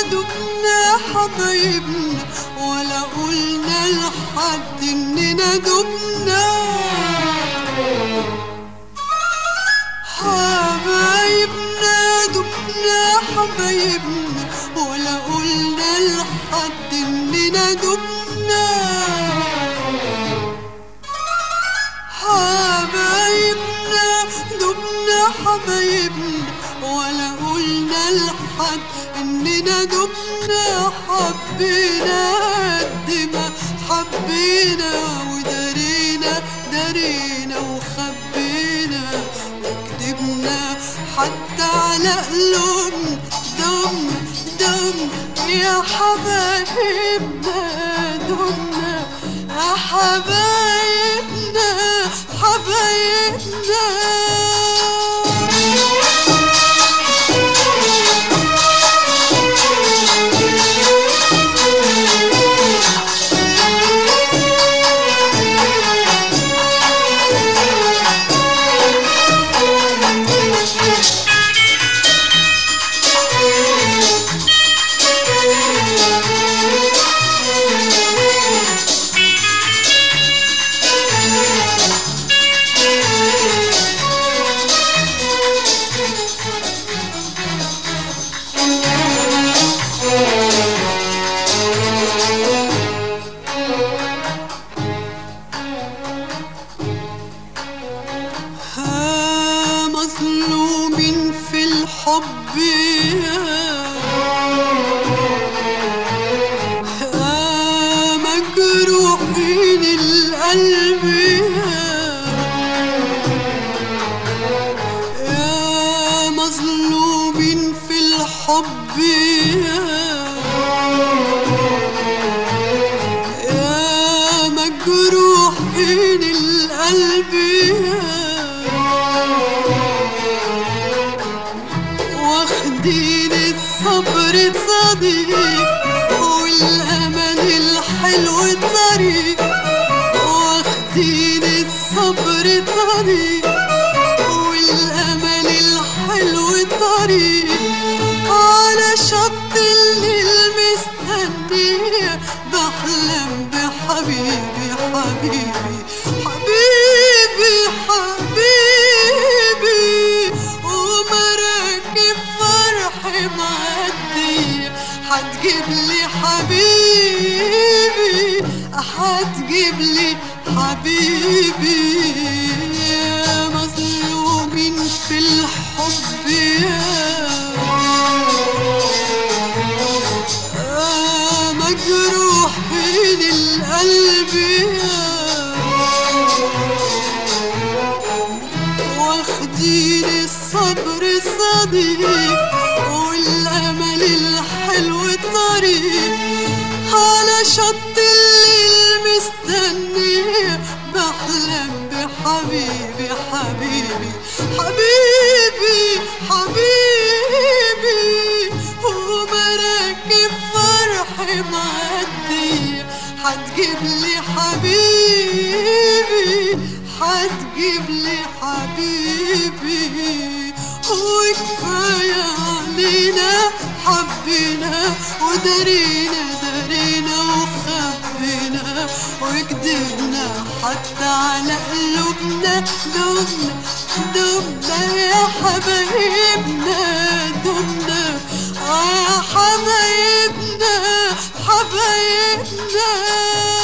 دبنا حبايبنا ولا قلنا لحد اننا دبنا حبايبنا دبنا حبايبنا ولا قلنا لحد اننا دبنا حبايبنا دبنا حبايبنا ولا قلنا لحد اننا دبنا حبينا قد ما حبينا ودارينا دارينا وخبينا وكدبنا حتى على قلوبنا دم دم يا حبايبنا دمنا يا حبايبنا حبايبنا ها مظلومين في الحب ها مجروحين القلب يا مظلومين في الحب يا مجروحين القلب واخدين الصبر صديق والامل الحلو طريق واخدين الصبر طريق والامل الحلو طريق على شط الليل مستنيه بحلم بحبيبي حبيبي حبيبي حبيبي ومراكب فرح معدية حتجيب لي حبيبي حتجيب لي حبيبي يا مظلومين في الحب يا مجروحين القلب واخدين الصبر صديق والامل الحلو طريق على شط الليل مستنيه بحلم بحبيبي حبيبي حبيبي حبيبي ومراكب فرح معدية حتجيب لي حبيبي حتجيب لي حبيبي وكفاية علينا حبينا ودارينا دارينا وخبينا وكدبنا حتى على قلوبنا دمنا دمنا يا حبايبنا دمنا آه يا حبايبنا حبايبنا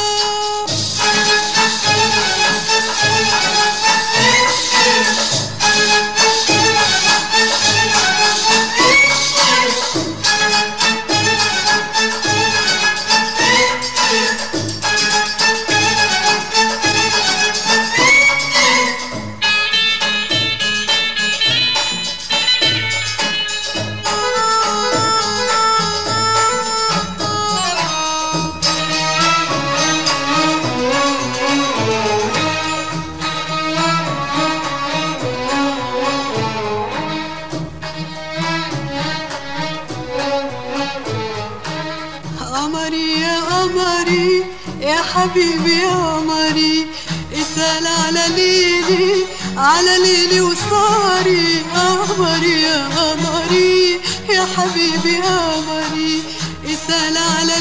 قمري يا قمري يا حبيبي يا قمري اسأل على ليلي على ليلي وصاري قمري يا قمري يا حبيبي يا قمري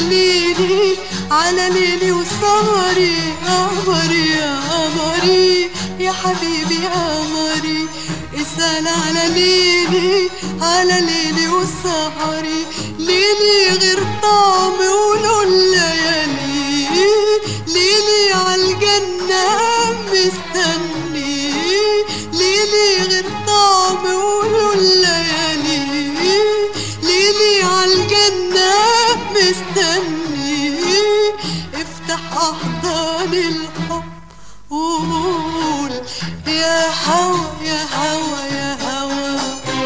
ليلي على ليلي وسهري قمري يا قمري يا حبيبي يا قمري اسأل على ليلي على ليلي وسهري ليلي غير طعم ولون ليالي ليلي عالجنة مستني ليلي غير طعم ولون ليالي ليلي عالجنة مستني افتح احضان الحب وقول يا هوى يا هوى يا هوى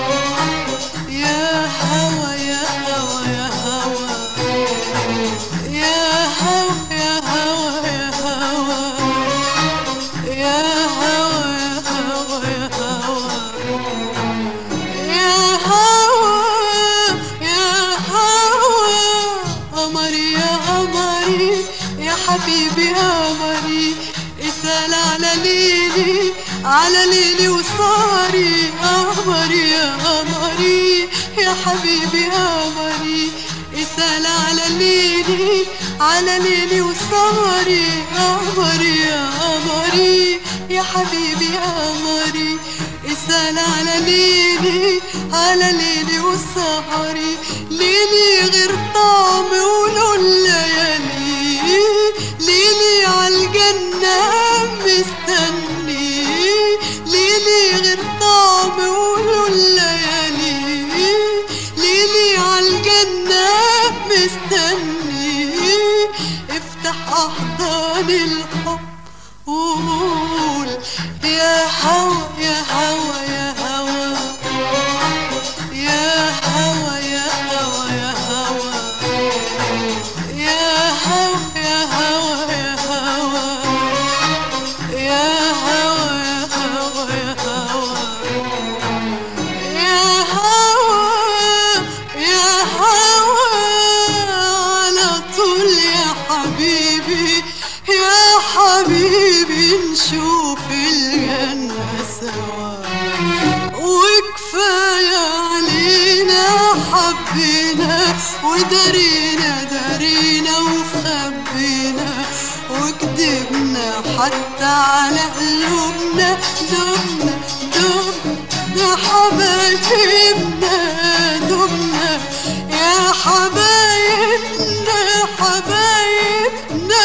يا هوى يا هوى يا هوى يا هوى يا هوى يا هوى يا هوى يا هوى يا هوى يا هوى قمري يا قمري يا حبيبي يا قمري اسأل على ليلي على ليلي وصاري قمري يا قمري يا حبيبي يا قمري اسأل على ليلي على ليلي وصاري قمري يا قمري يا حبيبي يا قمري اسأل على ليلي على ليلي وسهري ليلي غير طعم ولون ليالي ليلي عالجنة مستني ليلي غير طعم ولون ليالي ليلي عالجنة مستني افتح احضان الحب وقول يا هوى يا هوى يا هوى يا هوى يا هوى يا هوى يا هوى يا هوى يا هوى يا هوى يا هوى يا هوى يا هوى يا هوى على طول يا حبيبي يا حبيبي نشوف الجنة سوا وكفاية علينا حبينا ودارينا دارينا وخبينا وكدبنا حتى على قلوبنا دمنا دمنا حبايبنا دمنا يا حبايبنا حبايبنا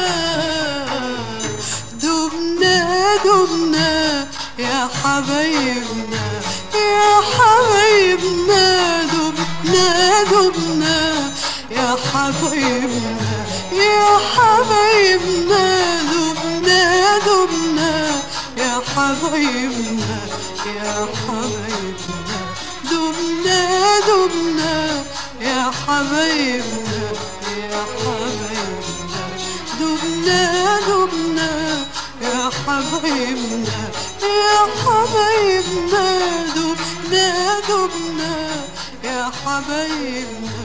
دمنا دمنا يا حبايبنا يا حبايبنا دمنا دمنا يا حبايبنا يا حبايبنا دمنا دمنا يا حبايبنا يا حبايبنا دمنا دمنا يا حبايبنا يا حبايبنا دمنا دمنا يا حبايبنا يا حبايبنا دمنا دمنا يا حبايبنا